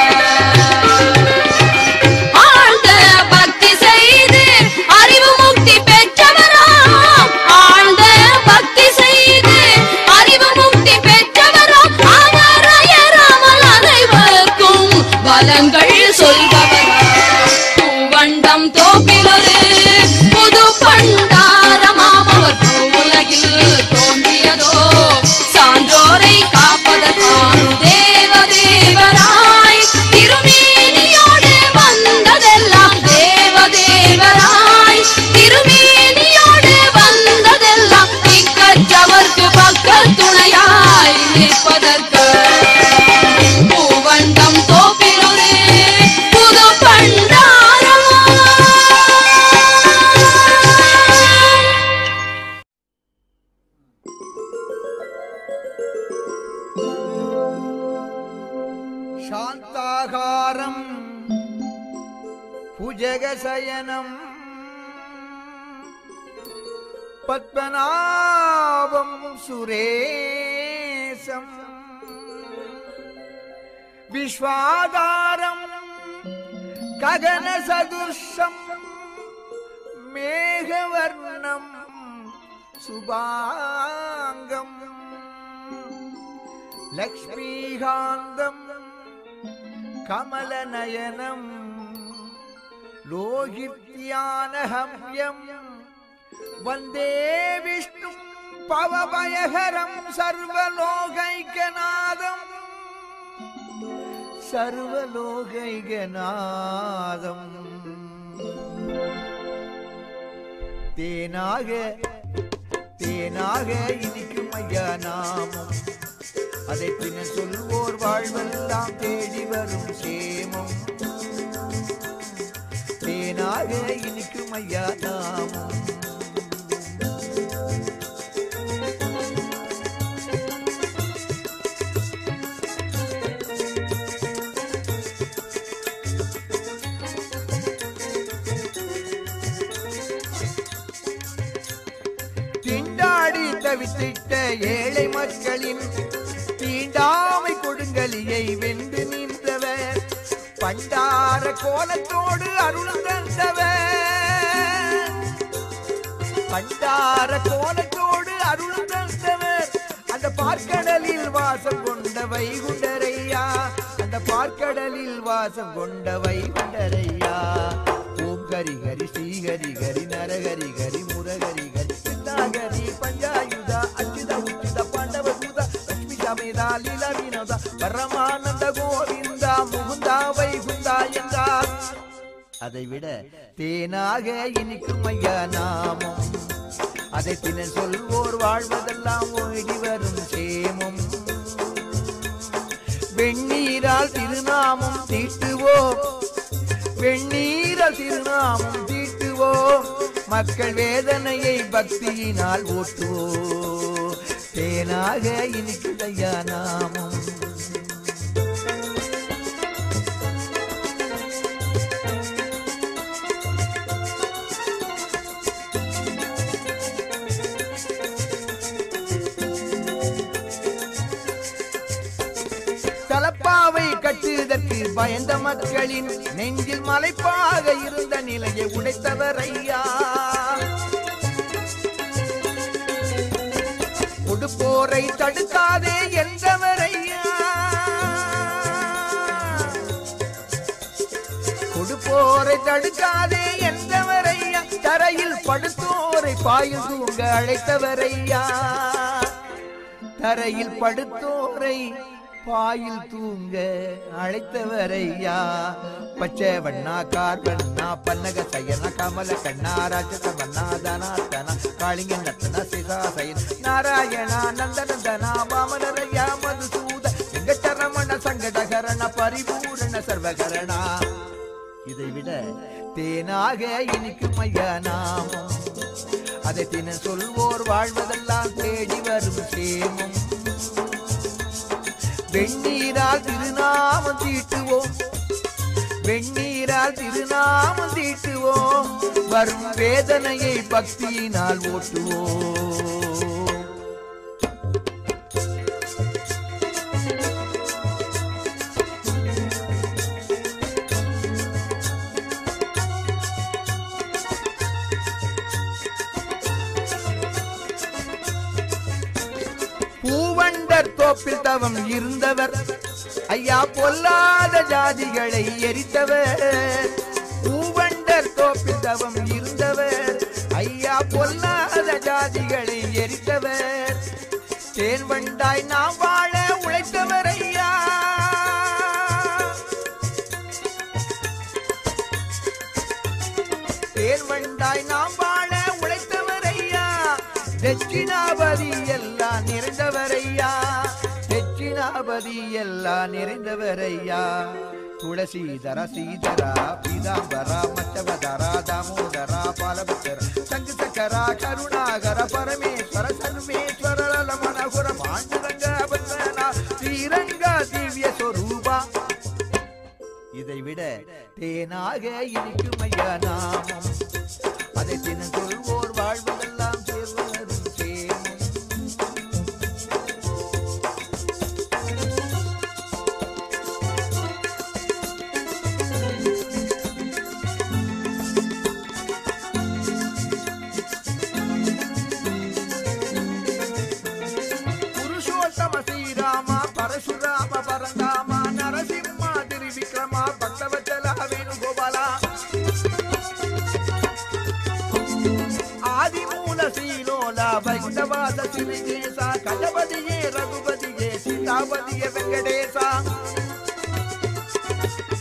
ஆழ்ந்த பக்தி செய்து அறிவு முக்தி பெற்றவராம் ஆழ்ந்த பக்தி செய்து அறிவு முக்தி பெற்றவராம் அவரையராமல் அனைவருக்கும் பலங்கள் சொல்பவராம் பூவண்டம் தோப்பில் ஒரு புது பண்டாரமாம் அவர் உலகில் தோன்றியதோ சான்றோரை காப்பதற்கான் தேவ தேவராய் திருமேனியோடு வந்ததெல்லாம் தேவ தேவராய் திருமேனியோடு வந்ததெல்லாம் திக்கற்றவர்க்கு பக்க துணையாய் நிற்பதற்கு பூவண்டம் தோப்பில் ஒரு புது பண்டாரமா சாந்தாகாரம் புஜகசயனம் பத்மநாபம் சுரேசம் விஸ்வாதாரம் ககனசதுர்ஷம் மேகவர்ணம் சுபாங்கம் லக்ஷ்மீகாந்தம் கமலநயனம் லோகித்யானஹம்யம் வந்தே விஷ்ணு பவபயகரம் சர்வலோகைகநாதம் சர்வலோகைகநாதம் தேனாக தேனாக இனிக்கும் ஐயா நாமம் அதை பின்ன சொல்வோர் வாழ்வெல்லாம் தேடி வரும் சேமம் தேனாக இனிக்கும் ஐயா நாமம் திண்டாடி தவித்திட்ட ஏழை மக்களின் தீண்டாமை கொடுங்கலியை வென்று நின்றவர் பண்டார கோலத்தோடு அருள் தந்தவர் பண்டார கோலத்தோடு அருள் தந்தவர் அந்த பார்க்கடலில் வாசம் கொண்ட வைகுண்டரையா அந்த பார்க்கடலில் வாசம் கொண்ட வைகுண்டரையா ஓம் ஹரி ஹரி ஸ்ரீ ஹரி ஹரி நரஹரி ஹரி முரஹரி ஹரி சிந்தாகரி பஞ்சாயுத அச்சுத உச்சித பாண்டவ சூத லட்சுமி சமேதா லீலா வினோதா பரமானந்த கோவிந்தா முகுந்தா வைகுந்தா என்றார் அதை விட தேனாக இனிக்கும் ஐயா நாமம் அதை தின சொல்வோர் வாழ்வதெல்லாம் ஓடி வரும் சேமம் வெண்ணீரால் திருநாமம் தீட்டுவோம் வெண்ணீரால் திருநாமம் தீட்டுவோம் மக்கள் வேதனையை பக்தியினால் ஓட்டுவோம் தேனாக இனிக்கும் ஐயா நாமம் தலப்பாவை கட்டுவதற்கு பயந்த மக்களின் நெஞ்சில் மலைப்பாக இருந்த நிலையை உடைத்தவர் ஐயா கொடுப்போரை தடுக்காதே என்றவர் ஐயா கொடுப்போரை தடுக்காதே என்றவர் ஐயா தரையில் படுத்தோரை பாயில் தூங்க அழைத்தவர் ஐயா தரையில் படுத்தோரை பாயில் தூங்க அழைத்தவரையா பச்சை வண்ணா கார் வண்ணா பன்னக சயன கமல கண்ணா ராஜத வண்ணா தனா தனா காளிங்க நத்தன சிதாசயன் நாராயணா நந்தனந்தனா வாமனரையா மதுசூத வெங்கடரமண சங்கடகரண பரிபூரண சர்வகரணா இதை விட தேனாக இனிக்கும் ஐயா நாமம் அதை தின சொல்வோர் வாழ்வதெல்லாம் தேடி வரும் சேமம் வெண்ணீரால் திருநாமம் தீட்டுவோம் வெண்ணீரால் திருநாமம் தீட்டுவோம் வரும் வேதனையை பக்தியினால் ஓட்டுவோம் பூவண்டர் தோப்பில் தவம் இருந்தவர் ஐயா பொல்லாத ஜாதிகளை எரித்தவர் பூவண்டர் தோப்பில் தவம் இருந்தவர் ஐயா பொல்லாத ஜாதிகளை எரித்தவர் தேன் வண்டாய் நாம் வாழ உழைத்தவர் ஐயா தேன் வண்டாய் நாம் வாழ உழைத்தவர் ஐயா தட்சிணாபதி எல்லாம் நிறைந்தவரையா தட்சிணாபதி எல்லாம் நிறைந்தவரையா துளசீதர சீதரா பீதாம்பரா மச்சவதரா தாமோதரா பாலபத்திர சங்கு சக்கரா கருணாகர பரமேஸ்வர சர்வேஸ்வர லமணகுர பாண்டுரங்க பத்மனா ஸ்ரீரங்க திவ்ய சொரூபா இதை விட தேனாக இனிக்கும் ஐயா நாமம் அதை தினம் சொல்வோர் வாழ்வதெல்லாம் சேர்வரும் சேமம் புருஷோத்தம ஸ்ரீராம பரசுராம பரந்தாம நரசிம்ம திரிவிக்ரம பக்தவச்சல வேணுகோபாலா ஆதிமூல சீலோல வைகுண்டவாச சிறிகேச கஜபதியே ரகுபதியே சீதாபதியே வெங்கடேசா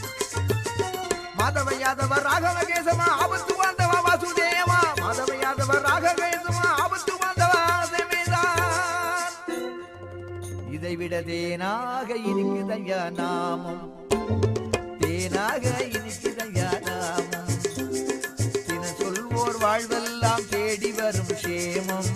மாதவ யாதவ ராகவ கேசவ ஆபத்து வாந்தவ வாசுதேவ மாதவ யாதவ தேனாக இருக்குதையா நாமம் தேனாக இருக்குதையா நாமம் தின சொல்வோர் வாழ்வெல்லாம் தேடி வரும் சேமம்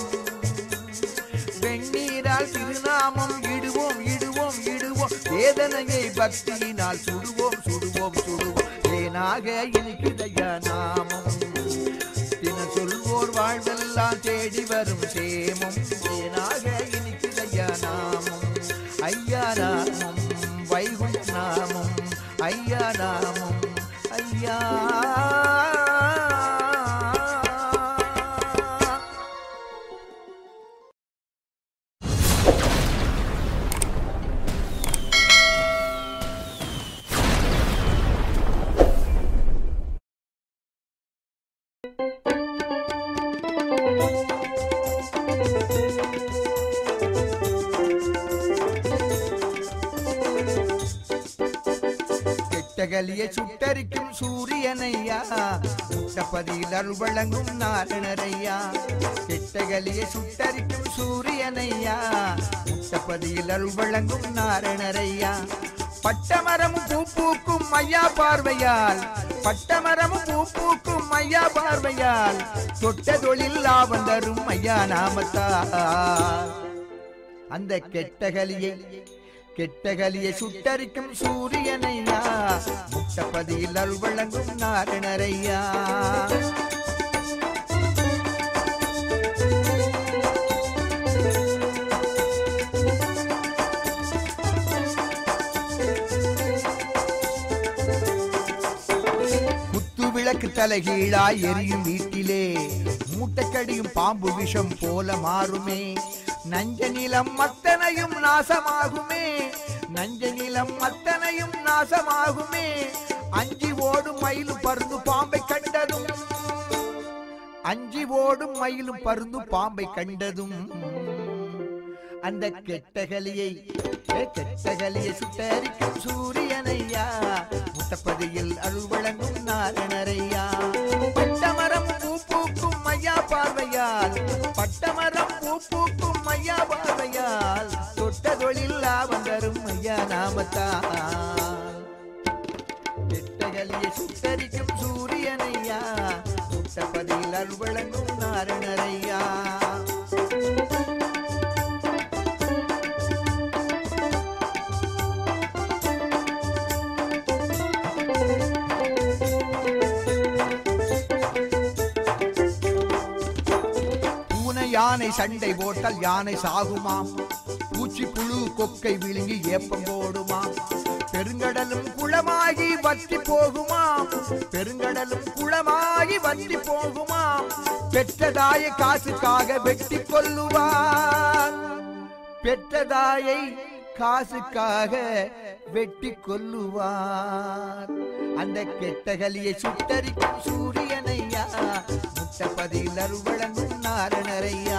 வெண்ணீரால் திருநாமம் இடுவோம் இடுவோம் இடுவோம் வேதனையை பக்தியினால் சுடுவோம் சுடுவோம் சுடுவோம் தேனாக இருக்குதையா நாமம் தின சொல்வோர் வாழ்வெல்லாம் தேடி வரும் சேமம் தேனாக இனிக்குதையா நாமம் ஐயா நாமம் வைகுண்ட நாமம் ஐயா நாமம் ஐயா கெட்டகலிய சுட்டரிக்கும் சூரியனையா முட்டப்பதியில் அருள் வழங்கும் நாரணரையா கெட்டகலிய சுட்டரிக்கும் சூரியனையா முட்டப்பதியில் அருள் வழங்கும் நாரணரையா பட்டமரமும் பூ பூக்கும் ஐயா பார்வையால் பட்டமரமும் பூ பூக்கும் ஐயா பார்வையால் தொட்ட தொழில் லாபம் தரும் ஐயா நாமத்தால் அந்த கெட்டகலியை கெட்டகலியை சுட்டரிக்கும் சூரியனையா முட்டப்பதியில் அருள் வழங்கும் நாரணரையா குத்து விளக்கு தலைகீழாய் எரியும் வீட்டிலே மூட்டைக்கடியும் பாம்பு விஷம் போல மாறுமே நஞ்ச நிலம் அத்தனையும் நாசமாகுமே நஞ்ச நிலம் அத்தனையும் நாசமாகுமே அஞ்சி ஓடும் மயிலும் பருந்து பாம்பை கண்டதும் அஞ்சி ஓடும் மயிலும் பருந்து பாம்பை கண்டதும் அந்த கெட்டகலியை ஏ, கெட்டகலியை சுட்டரிக்கும் சூரியனையா முட்டப்பதியில் அருள் வழங்கும் நாரணரையா பட்டமரம் பூ பூக்கும் ஐயா பார்வையால் பட்டமரம் பூ பூக்கும் ஐயா பார்வையால் தொட்ட தொழில் லாபம் தரும் ஐயா நாமத்தால் கெட்டகலியை சுட்டரிக்கும் சூரியனையா முட்டப்பதியில் அருள் வழங்கும் நாரணரையா பூனை யானை சண்டை போட்டால் யானை சாகுமாம் பூச்சி புழு கொக்கை விழுங்கி ஏப்பம் போடுமாம் பெருங்கடலும் குளமாகி வற்றி போகுமாம் பெருங்கடலும் குளமாகி வற்றி போகுமாம் பெற்றதாயை காசுக்காக வெட்டி கொல்லுவார் பெற்றதாயை காசுக்காக வெட்டி கொல்லுவார் அந்த கெட்டகலியை சுட்டரிக்கும் சூரியனையா முட்டப்பதியில் அருள் வழங்கும் நாரணரையா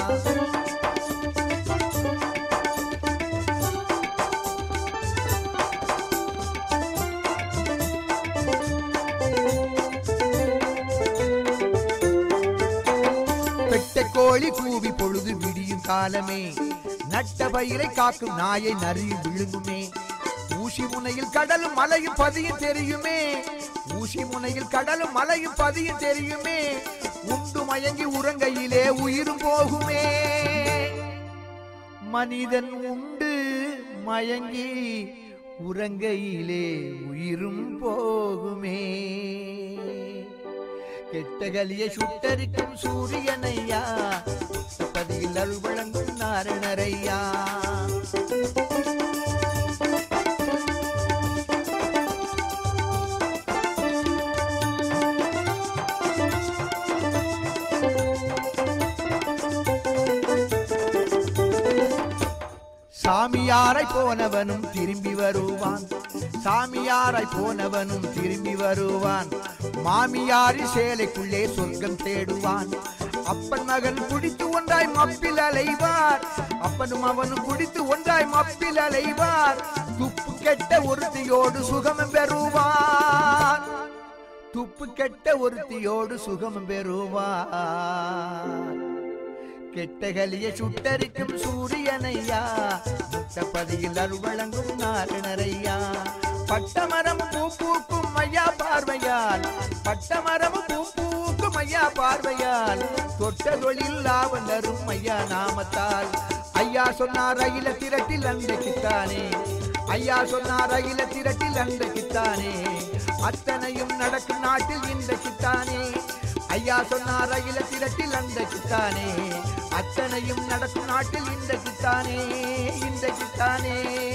பெட்ட கோழி கூவி பொழுது விடியும் காலமே நட்ட பயிரை காக்கும் நாயை நரி விழுங்குமே ஊசி முனையில் கடலும் மலையும் பதியும் தெரியுமே ஊசி முனையில் கடலும் மலையும் பதியும் தெரியுமே உண்டு மயங்கி உறங்கையிலே உயிரும் போகுமே மனிதன் உண்டு மயங்கி உறங்கையிலே உயிரும் போகுமே கெட்டகலியை சுட்டரிக்கும் சூரியனையா பதியில் அருள் வழங்கும் நாரணரையா சாமியாரை போனவனும் திரும்பி வருவான் சாமியாரை போனவனும் திரும்பி வருவான் மாமியாரி சேலைக்குள்ளே சொர்க்கம் தேடுவான் அப்பன் மகன் குடித்து ஒன்றாய் மப்பில் அலைவார் அப்பனும் அவனும் குடித்து ஒன்றாய் மப்பில் அலைவார் துப்பு கெட்ட ஒருத்தியோடு சுகம் பெறுவார் துப்பு கெட்ட ஒருத்தியோடு சுகம் பெறுவார் கெட்டகலிய சுட்டரிக்கும் சூரியனையா முட்டப்பதியில் அருள் வழங்கும் நாரணரையா பட்டமரம் பூ பூக்கும் ஐயா பார்வையால் பட்டமரம் பூ பூக்கும் ஐயா பார்வையால் தொட்ட தொழில் லாபம் தரும் ஐயா நாமத்தால் ஐயா சொன்னார் அகில திரட்டில் அன்றைக்குத்தானே ஐயா சொன்னார் அகில திரட்டில் அன்றைக்குத்தானே அத்தனையும் நடக்கும் நாட்டில் இன்றைக்குத்தானே ஐயா சொன்னார் அகில திரட்டில் அன்றைக்குத்தானே அத்தனையும் நடக்கும் நாட்டில் இன்றைக்குத்தானே இன்றைக்குத்தானே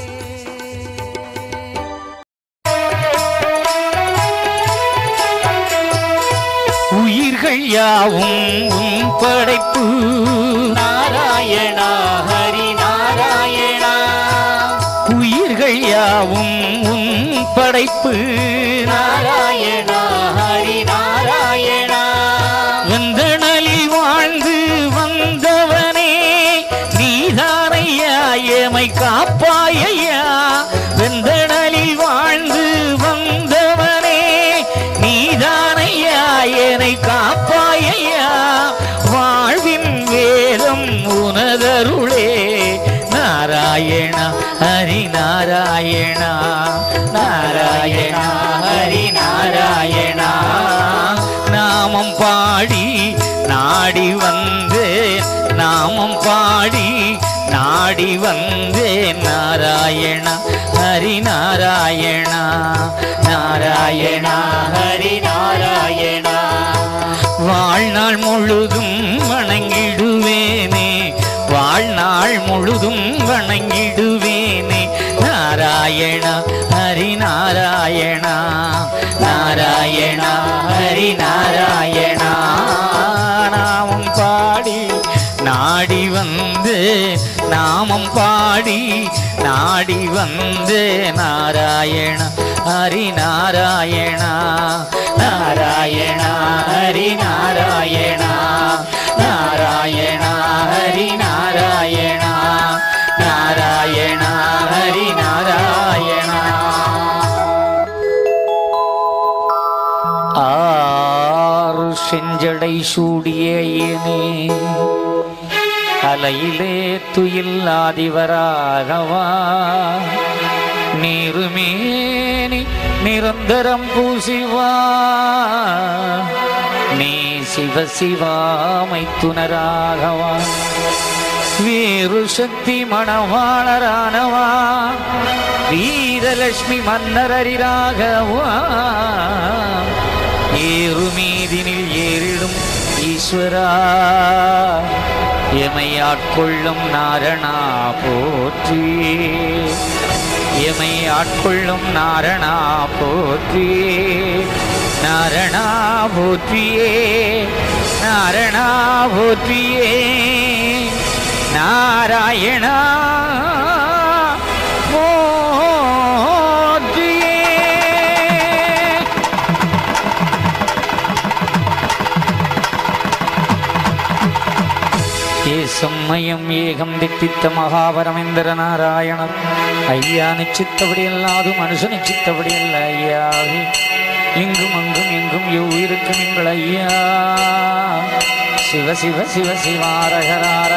உயிர்கள் யாவும் உன் படைப்பு நாராயணா ஹரி நாராயணா உயிர்கள் யாவும் உன் படைப்பு நாராயணா ஹரி நாராயணா வந்தனலில் வாழ்ந்து வந்தவனே நீதானையா எமை காப்பாயையா வெந்தடலில் வாழ்ந்து வந்தவனே நீதானையா என்னை காப்பாயையா வாழ்வின் வேதம் உனதருளே நாராயணா ஹரி நாராயணா நாராயணா ஹரி நாராயணா நாமம் பாடி நாடி வந்தேன் நாமம் பாடி நாடி வந்தேன் நாராயணா ஹரி நாராயணா நாராயணா ஹரி நாராயணா வாழ்நாள் முழுதும் வணங்கிடுவேனே வாழ்நாள் முழுதும் வணங்கிடுவேனே நாராயணா ஹரி நாராயணா நாராயணா ஹரி நாராயணா நாமம் பாடி நாடி வந்து நாமம் பாடி நாடி வந்து நாராயண ஹரி நாராயணா நாராயணா ஹரி நாராயணா நாராயணா ஹரி நாராயணா நாராயணா ஹரி நாராயணா ஆறு செஞ்சடை சூடிய ஐயனே அலையிலே துயில் ஆதிவராகவா நீருமேனி நிரந்தரம் பூசிவா நீ சிவ சிவாமை துணராகவா வீரு சக்தி மணவாளரானவா வீரலட்சுமி மன்னரரிராகவா ஏறுமீதினில் ஏறிடும் ஈஸ்வரா எமை ஆட்கொள்ளும் நாரணா போற்றி எமை ஆட்கொள்ளும் நாரணா போற்றி நாரணா போற்றியே நாரணா போற்றியே நாராயணா போற்றியே ஏசம்மயம் ஏகம் தித்தித்த மகாபரமேந்திர நாராயணர் ஐயா நிச்சித்தபடி அல்லாது மனுஷ நிச்சித்தபடி அல்ல ஐயாவே எங்கும் அங்கும் எங்கும் எவ்வுயிருக்கும் எங்கள் ஐயா சிவ சிவ சிவ சிவாரகரார